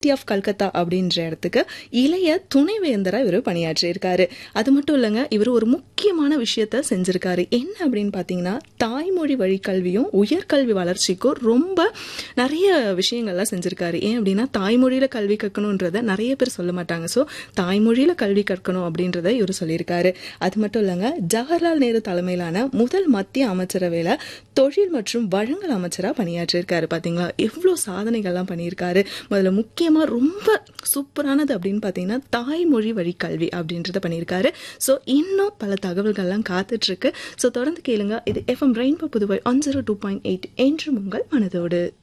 of Calcutta அப்படின்ற இடத்துக்கு இளைய துணைவேந்தரா இவர் பணியாற்றியிருக்காரு அது மட்டும் இல்லைங்க இவர் ஒரு முக்கியமான விஷயத்த செஞ்சிருக்காரு என்ன அப்படின்னு பார்த்தீங்கன்னா தாய்மொழி வழி கல்வியும் உயர்கல்வி வளர்ச்சிக்கும் ரொம்ப நிறைய விஷயங்கள்லாம் செஞ்சிருக்காரு ஏன் அப்படின்னா தாய்மொழியில கல்வி கற்கணுன்றத நிறைய பேர் சொல்ல மாட்டாங்க ஸோ தாய்மொழியில கல்வி கற்கணும் அப்படின்றத இவர் சொல்லியிருக்காரு அது மட்டும் இல்லைங்க ஜவஹர்லால் நேரு தலைமையிலான முதல் மத்திய அமைச்சரவையில தொழில் மற்றும் வழங்கல் அமைச்சராக பணியாற்றியிருக்காரு பார்த்தீங்களா எவ்வளோ சாதனைகள்லாம் பண்ணியிருக்காரு முதல்ல முக்கியமாக ரொம்ப சூப்பரானது அப்படின்னு பார்த்தீங்கன்னா தாய்மொழி வழி கல்வி அப்படின்றத பண்ணியிருக்காரு ஸோ இன்னும் பல தகவல்கள்லாம் காத்துட்ருக்கு ஸோ தொடர்ந்து கேளுங்க இது FM rainbow Puduvai one zero two point eight என்று உங்கள் மனதோடு